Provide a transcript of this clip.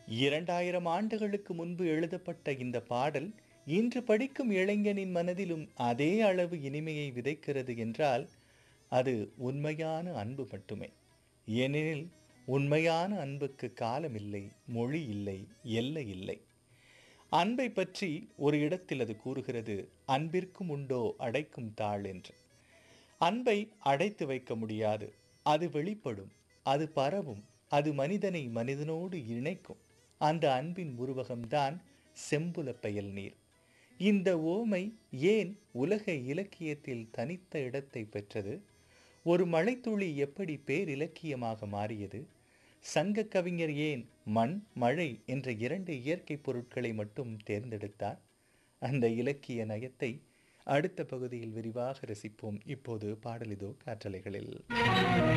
இரண்டாயிரம் ஆண்டுகளுக்கு முன்பு எழுதப்பட்ட இந்த பாடல் இன்று படிக்கும் இளைஞனின் மனதிலும் அதே அளவு இனிமையை விதைக்கிறது என்றால் அது உண்மையான அன்பு மட்டுமே ஏனெனில் உண்மையான அன்புக்கு காலமில்லை மொழி இல்லை எல்லை இல்லை அன்பை பற்றி ஒரு இடத்தில் அது கூறுகிறது அன்பிற்கும் உண்டோ அடைக்கும் தாள் என்று அன்பை அடைத்து வைக்க முடியாது அது வெளிப்படும் அது பரவும் அது மனிதனை மனிதனோடு இணைக்கும் அந்த அன்பின் உருவகம்தான் செம்புல பயல் நீர் இந்த ஓமை ஏன் உலக இலக்கியத்தில் தனித்த இடத்தை பெற்றது ஒரு மழைத்துளி எப்படி பேரிலக்கியமாக மாறியது சங்க கவிஞர் ஏன் மண் மழை என்ற இரண்டு இயற்கை பொருட்களை மட்டும் தேர்ந்தெடுத்தார் அந்த இலக்கிய நயத்தை அடுத்த பகுதியில் விரிவாக ரசிப்போம் இப்போது பாடலிதோ காற்றலைகளில்